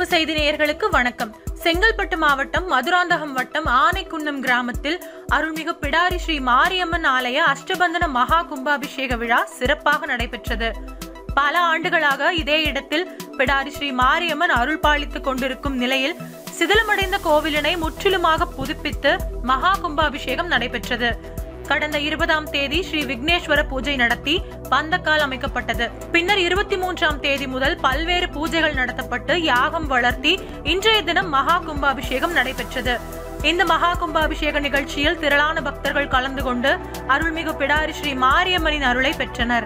கொழும்பு செய்தி நேயர்களுக்கு வணக்கம் செங்கல்பட்டு மாவட்டம் மதுராந்தகம் வட்டம் ஆனைக்குன்னம் கிராமத்தில் அருள்மிகு பிடாரி ஸ்ரீ மாரியம்மன் ஆலய அஷ்டபந்தன மகா கும்பாபிஷேக விழா சிறப்பாக நடைபெற்றது பல ஆண்டுகளாக இதே இடத்தில் பிடாரி ஸ்ரீ மாரியம்மன் அருள் பாலித்துக் கொண்டிருக்கும் நிலையில் சிதிலமடைந்த கோவிலினை முற்றிலுமாக புதுப்பித்து மகா கும்பாபிஷேகம் நடைபெற்றது கடந்த இருபதாம் தேதி ஸ்ரீ விக்னேஸ்வர பூஜை நடத்தி பந்தக்கால் அமைக்கப்பட்டது பின்னர் இருபத்தி மூன்றாம் தேதி முதல் பல்வேறு பூஜைகள் நடத்தப்பட்டு யாகம் வளர்த்தி இன்றைய தினம் மகா கும்பாபிஷேகம் நடைபெற்றது இந்த மகா கும்பாபிஷேக நிகழ்ச்சியில் திரளான பக்தர்கள் கலந்து கொண்டு அருள்மிகு பிடாரி ஸ்ரீ மாரியம்மனின் அருளை பெற்றனர்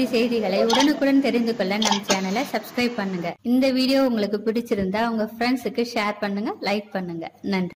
பத்தி செய்திகளை உடனுக்குடன் தெரிந்து கொள்ள நம் சேனலை சப்ஸ்கிரைப் பண்ணுங்க இந்த வீடியோ உங்களுக்கு பிடிச்சிருந்தா உங்க ஃப்ரெண்ட்ஸுக்கு ஷேர் பண்ணுங்க லைக் பண்ணுங்க நன்றி